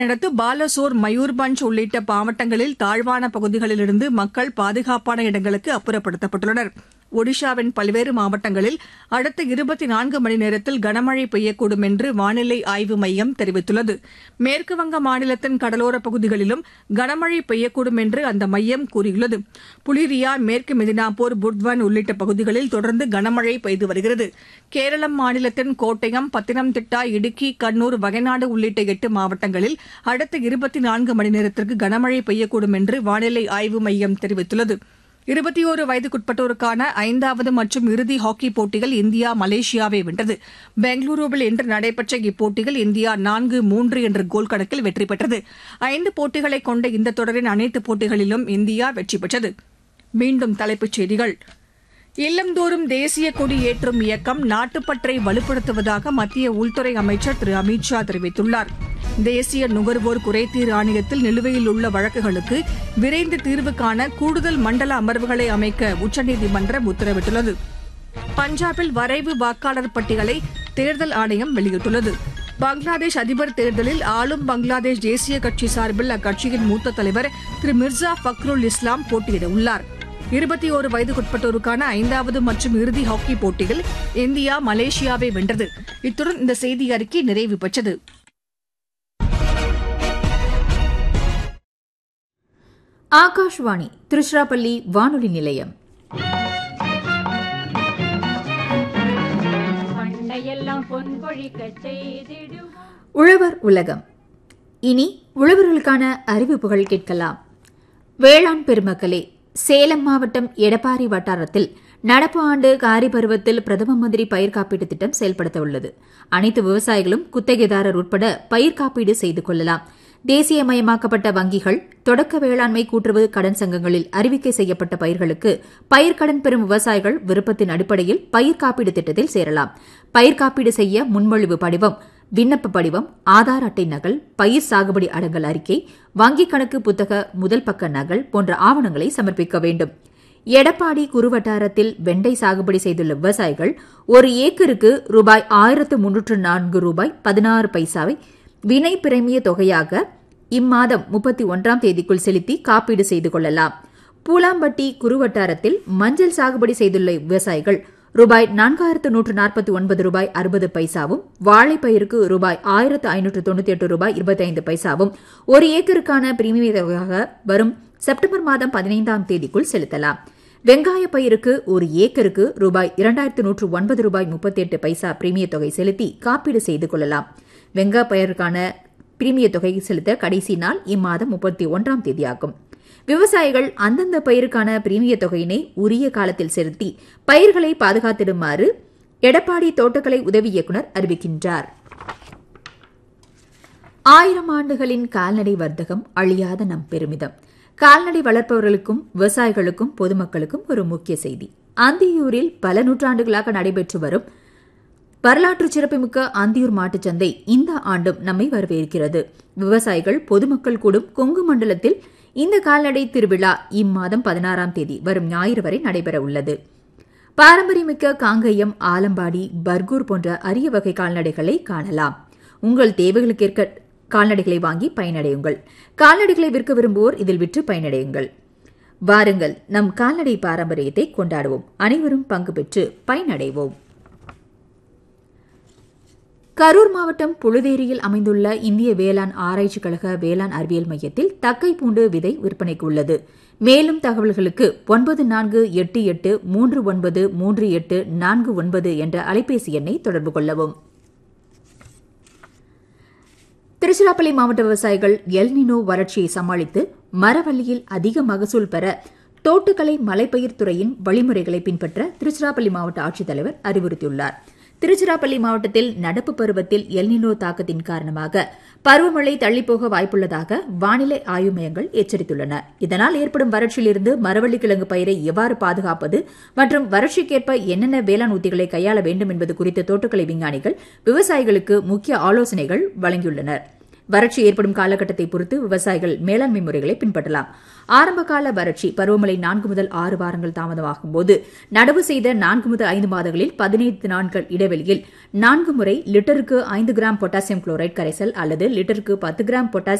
அடுத்து பாலசோர் மயூர்பஞ்ச் உள்ளிட்ட மாவட்டங்களில் தாழ்வான பகுதிகளிலிருந்து மக்கள் பாதுகாப்பான இடங்களுக்கு அப்புறப்படுத்தப்பட்டுள்ளனர் ஒடிஷாவின் பல்வேறு மாவட்டங்களில் அடுத்த இருபத்தி நான்கு மணி நேரத்தில் கனமழை பெய்யக்கூடும் என்று வானிலை ஆய்வு மையம் தெரிவித்துள்ளது மேற்குவங்க மாநிலத்தின் கடலோரப் பகுதிகளிலும் கனமழை பெய்யக்கூடும் என்று அந்த மையம் கூறியுள்ளது புலிரியா மேற்கு மெதினாப்பூர் புர்த்வன் உள்ளிட்ட பகுதிகளில் தொடர்ந்து கனமழை பெய்து வருகிறது கேரளம் மாநிலத்தின் கோட்டயம் பத்தினம்திட்டா இடுக்கி கண்ணூர் வயநாடு உள்ளிட்ட எட்டு மாவட்டங்களில் அடுத்த இருபத்தி நான்கு மணி நேரத்திற்கு கனமழை பெய்யக்கூடும் என்று வானிலை ஆய்வு மையம் தெரிவித்துள்ளது இருபத்தி ஓரு வயதுக்குட்பட்டோருக்கான ஐந்தாவது மற்றும் இறுதி ஹாக்கி போட்டியில் இந்தியா மலேசியாவை வென்றது பெங்களூருவில் இன்று நடைபெற்ற இப்போட்டியில் இந்தியா நான்கு மூன்று என்ற கோல் கணக்கில் வெற்றி பெற்றது ஐந்து போட்டிகளை கொண்ட இந்த தொடரின் அனைத்து போட்டிகளிலும் இந்தியா வெற்றி பெற்றது மீண்டும் தலைப்புச் செய்திகள் இல்லந்தோறும் தேசிய கொடி ஏற்றும் இயக்கம் நாட்டுப்பற்றை வலுப்படுத்துவதாக மத்திய உள்துறை அமைச்சர் திரு அமித் ஷா தெரிவித்துள்ளார் தேசிய நுகர்வோர் குறைதீர் ஆணையத்தில் நிலுவையில் உள்ள வழக்குகளுக்கு விரைந்து தீர்வு காண கூடுதல் மண்டல அமர்வுகளை அமைக்க உச்சநீதிமன்றம் உத்தரவிட்டுள்ளது பஞ்சாபில் வரைவு வாக்காளர் பட்டியலை தேர்தல் ஆணையம் வெளியிட்டுள்ளது பங்களாதேஷ் அதிபர் தேர்தலில் ஆளும் பங்களாதேஷ் தேசிய கட்சி சார்பில் அக்கட்சியின் மூத்த தலைவர் திரு மிர்சா ஃபக்ருல் இஸ்லாம் போட்டியிட உள்ளார் இருபத்தி ஓரு வயதுக்குட்பட்டோருக்கான ஐந்தாவது மற்றும் இறுதி ஹாக்கி போட்டியில் இந்தியா மலேசியாவை வென்றது இத்துடன் இந்த செய்தி அறிக்கை நிறைவு பெற்றது ஆகாஷ்வாணி திருச்சிராப்பள்ளி வானொலி நிலையம் பண்டையெல்லாம் பொன் கொழிக்க செய்திடுவோம் உழவர் உலகம் இனி உழவர்களுக்கான அறிவிப்புகள் கேட்கலாம் வேளாண் பெருமக்களே சேலம் மாவட்டம் எடப்பாடி வட்டாரத்தில் நடப்பு ஆண்டு காரி பருவத்தில் பிரதம மந்திரி பயிர் காப்பீட்டு திட்டம் செயல்படுத்த உள்ளது அனைத்து விவசாயிகளும் குத்தகைதாரர் உட்பட பயிர் காப்பீடு செய்து கொள்ளலாம் தேசியமயமாக்கப்பட்ட வங்கிகள் தொடக்க வேளாண்மை கூட்டுறவு கடன் சங்கங்களில் அறிவிக்கை செய்யப்பட்ட பயிர்களுக்கு பயிர்க்கடன் பெறும் விவசாயிகள் விருப்பத்தின் அடிப்படையில் பயிர் காப்பீடு திட்டத்தில் சேரலாம் பயிர் காப்பீடு செய்ய முன்மொழிவு படிவம் விண்ணப்ப படிவம் ஆதார் அட்டை நகல் பயிர் சாகுபடி அடங்கல் அறிக்கை வங்கிக் கணக்கு புத்தக முதல் பக்க நகல் போன்ற ஆவணங்களை சமர்ப்பிக்க வேண்டும் எடப்பாடி குறுவட்டாரத்தில் வெண்டை சாகுபடி செய்துள்ள விவசாயிகள் ஒரு ஏக்கருக்கு ரூபாய் ஆயிரத்து முன்னூற்று நான்கு ரூபாய் பதினாறு பைசாவை வினை பிரமிய தொகையாக இம்மாதம் முப்பத்தி ஒன்றாம் தேதிக்குள் செலுத்தி காப்பீடு செய்து கொள்ளலாம் பூலாம்பட்டி குறுவட்டாரத்தில் மஞ்சள் சாகுபடி செய்துள்ள விவசாயிகள் ரூபாய் நான்காயிரத்து நூற்று நாற்பத்தி ஒன்பது ரூபாய் அறுபது பைசாவும் வாழைப்பயிருக்கு ரூபாய் ஆயிரத்து ஐநூற்று தொண்ணூத்தி எட்டு ரூபாய் இருபத்தைந்து பைசாவும் ஒரு ஏக்கருக்கான பிரீமிய தொகையாக வரும் செப்டம்பர் மாதம் பதினைந்தாம் தேதிக்குள் செலுத்தலாம் வெங்காய பயிருக்கு ஒரு ஏக்கருக்கு ரூபாய் இரண்டாயிரத்து நூற்று ஒன்பது ரூபாய் முப்பத்தி எட்டு பைசா பிரீமிய தொகை செலுத்தி காப்பீடு செய்து கொள்ளலாம் வெங்காய பயிருக்கான பிரீமிய தொகை செலுத்த கடைசி நாள் இம்மாதம் முப்பத்தி ஒன்றாம் தேதியாகும் விவசாயிகள் அந்தந்த பயிருக்கான பிரீமிய தொகையினை உரிய காலத்தில் செலுத்தி பயிர்களை பாதுகாத்திடுமாறு எடப்பாடி தோட்டக்கலை உதவி இயக்குநர் அறிவிக்கின்றார் ஆயிரம் ஆண்டுகளின் கால்நடை வர்த்தகம் அழியாத நம் பெருமிதம் கால்நடை வளர்ப்பவர்களுக்கும் விவசாயிகளுக்கும் பொதுமக்களுக்கும் ஒரு முக்கிய செய்தி அந்தியூரில் பல நூற்றாண்டுகளாக நடைபெற்று வரும் வரலாற்று சிறப்புமிக்க அந்தியூர் மாட்டுச்சந்தை இந்த ஆண்டும் நம்மை வரவேற்கிறது விவசாயிகள் பொதுமக்கள் கூடும் கொங்கு மண்டலத்தில் இந்த கால்நடை திருவிழா இம்மாதம் பதினாறாம் தேதி வரும் ஞாயிறு வரை நடைபெற உள்ளது பாரம்பரியமிக்க காங்கயம் ஆலம்பாடி பர்கூர் போன்ற அரிய வகை கால்நடைகளை காணலாம் உங்கள் தேவைகளுக்கேற்க கால்நடைகளை வாங்கி பயனடையுங்கள் கால்நடைகளை விற்க விரும்புவோர் இதில் விற்று பயனடையுங்கள் வாருங்கள் நம் கால்நடை பாரம்பரியத்தை கொண்டாடுவோம் அனைவரும் பங்கு பெற்று பயனடைவோம் கரூர் மாவட்டம் புழுதேரியில் அமைந்துள்ள இந்திய வேளாண் ஆராய்ச்சி கழக வேளாண் அறிவியல் மையத்தில் தக்கை பூண்டு விதை விற்பனைக்கு உள்ளது மேலும் தகவல்களுக்கு ஒன்பது நான்கு எட்டு எட்டு மூன்று ஒன்பது மூன்று எட்டு நான்கு ஒன்பது என்ற அலைபேசி எண்ணை தொடர்பு கொள்ளவும் திருச்சிராப்பள்ளி மாவட்ட விவசாயிகள் எல்னினோ வறட்சியை சமாளித்து மரவள்ளியில் அதிக மகசூல் பெற தோட்டக்கலை மலைப்பயிர் துறையின் வழிமுறைகளை பின்பற்ற திருச்சிராப்பள்ளி மாவட்ட ஆட்சித்தலைவர் அறிவுறுத்தியுள்ளார் திருச்சிராப்பள்ளி மாவட்டத்தில் நடப்பு பருவத்தில் எல்னினோ தாக்கத்தின் காரணமாக பருவமழை தள்ளிப்போக வாய்ப்புள்ளதாக வானிலை ஆய்வு மையங்கள் எச்சரித்துள்ளன இதனால் ஏற்படும் வறட்சியிலிருந்து மரவள்ளி கிழங்கு பயிரை எவ்வாறு பாதுகாப்பது மற்றும் வறட்சிக்கேற்ப என்னென்ன வேளாண் உத்திகளை கையாள வேண்டும் என்பது குறித்து தோட்டக்கலை விஞ்ஞானிகள் விவசாயிகளுக்கு முக்கிய ஆலோசனைகள் வழங்கியுள்ளனர் வறட்சி ஏற்படும் காலகட்டத்தை பொறுத்து விவசாயிகள் மேலாண்மை முறைகளை பின்பற்றலாம் ஆரம்பகால வறட்சி பருவமழை நான்கு முதல் ஆறு வாரங்கள் தாமதமாகும் போது நடவு செய்த நான்கு முதல் ஐந்து மாதங்களில் பதினைந்து நாட்கள் இடைவெளியில் நான்கு முறை லிட்டருக்கு ஐந்து கிராம் பொட்டாசியம் குளோரைட் கரைசல் அல்லது லிட்டருக்கு பத்து கிராம் பொட்டாசியம்